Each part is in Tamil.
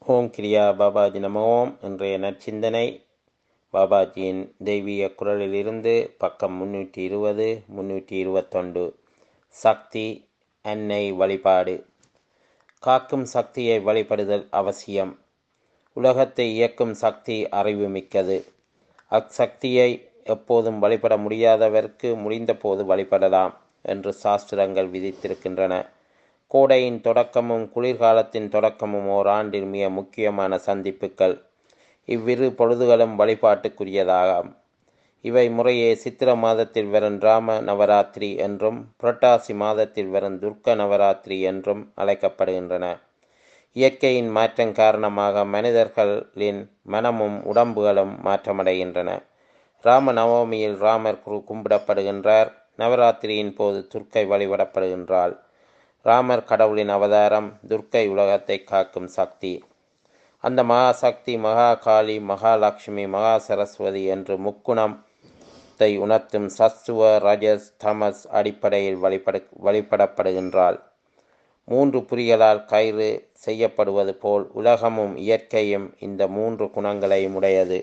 ஓம் கிரியா பாபாஜி நம ஓம் இன்றைய நற்சிந்தனை பாபாஜியின் தெய்வீக குரலிலிருந்து பக்கம் முன்னூற்றி இருபது முன்னூற்றி இருபத்தொண்டு சக்தி அன்னை வழிபாடு காக்கும் சக்தியை வழிபடுதல் அவசியம் உலகத்தை இயக்கும் சக்தி அறிவுமிக்கது அச்சக்தியை எப்போதும் வழிபட முடியாதவர்க்கு முடிந்தபோது வழிபடலாம் என்று சாஸ்திரங்கள் விதித்திருக்கின்றன கோடையின் தொடக்கமும் குளிர்காலத்தின் தொடக்கமும் ஓர் ஆண்டில் மிக முக்கியமான சந்திப்புகள் இவ்விரு பொழுதுகளும் வழிபாட்டுக்குரியதாகும் இவை முறையே சித்திர மாதத்தில் வரும் ராம நவராத்திரி என்றும் புரட்டாசி மாதத்தில் வரும் துர்க்க நவராத்திரி என்றும் அழைக்கப்படுகின்றன இயற்கையின் மாற்றம் காரணமாக மனிதர்களின் மனமும் உடம்புகளும் மாற்றமடைகின்றன ராம நவமியில் ராமர் கும்பிடப்படுகின்றார் நவராத்திரியின் போது துர்க்கை வழிபடப்படுகின்றாள் ராமர் கடவுளின் அவதாரம் துர்க்கை உலகத்தை காக்கும் சக்தி அந்த மகா சக்தி மகா காளி மகாலட்சுமி மகா சரஸ்வதி என்று முக்குணத்தை உணர்த்தும் சத்துவ ரஜஸ் தமஸ் அடிப்படையில் வழிபடு வழிபடப்படுகின்றாள் மூன்று புரிகளால் கயிறு செய்யப்படுவது போல் உலகமும் இயற்கையும் இந்த மூன்று குணங்களையும் உடையது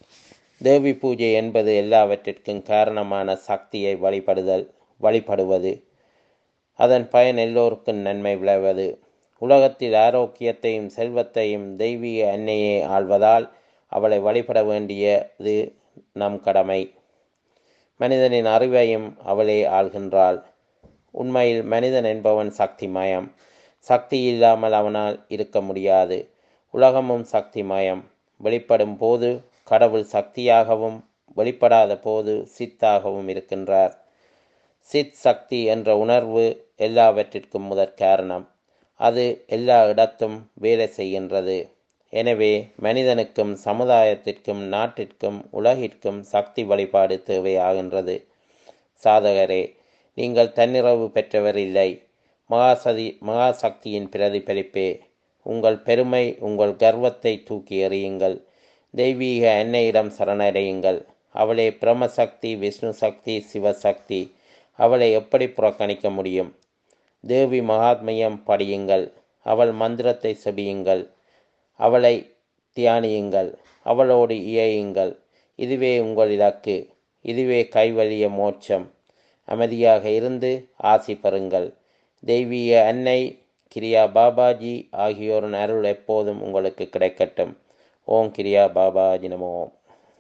தேவி பூஜை என்பது எல்லாவற்றிற்கும் காரணமான சக்தியை வழிபடுதல் வழிபடுவது அதன் பயன் எல்லோருக்கும் நன்மை விளைவது உலகத்தில் ஆரோக்கியத்தையும் செல்வத்தையும் தெய்வீக அன்னையே ஆள்வதால் அவளை வழிபட வேண்டியது நம் கடமை மனிதனின் அறிவையும் அவளே ஆள்கின்றாள் உண்மையில் மனிதன் என்பவன் சக்திமயம் சக்தி இல்லாமல் அவனால் இருக்க முடியாது உலகமும் சக்திமயம் வெளிப்படும் போது கடவுள் சக்தியாகவும் வெளிப்படாத போது சித்தாகவும் இருக்கின்றார் சித் சக்தி என்ற உணர்வு எல்லாவற்றிற்கும் முதற் காரணம் அது எல்லா இடத்தும் வேலை செய்கின்றது எனவே மனிதனுக்கும் சமுதாயத்திற்கும் நாட்டிற்கும் உலகிற்கும் சக்தி வழிபாடு தேவையாகின்றது சாதகரே நீங்கள் தன்னிறவு பெற்றவர் இல்லை மகாசதி மகாசக்தியின் பிரதிபலிப்பே உங்கள் பெருமை உங்கள் கர்வத்தை தூக்கி எறியுங்கள் தெய்வீக அன்னையிடம் சரணடையுங்கள் அவளே பிரமசக்தி விஷ்ணு சக்தி சிவசக்தி அவளை எப்படி புறக்கணிக்க முடியும் தேவி மகாத்மியம் படியுங்கள் அவள் மந்திரத்தை செபியுங்கள் அவளை தியானியுங்கள் அவளோடு இயையுங்கள் இதுவே உங்கள் இலக்கு இதுவே கைவலிய மோட்சம் அமைதியாக இருந்து ஆசி பெறுங்கள் தெய்வீக அன்னை கிரியா பாபாஜி ஆகியோரின் அருள் எப்போதும் உங்களுக்கு கிடைக்கட்டும் ஓம் கிரியா பாபாஜி நமோம்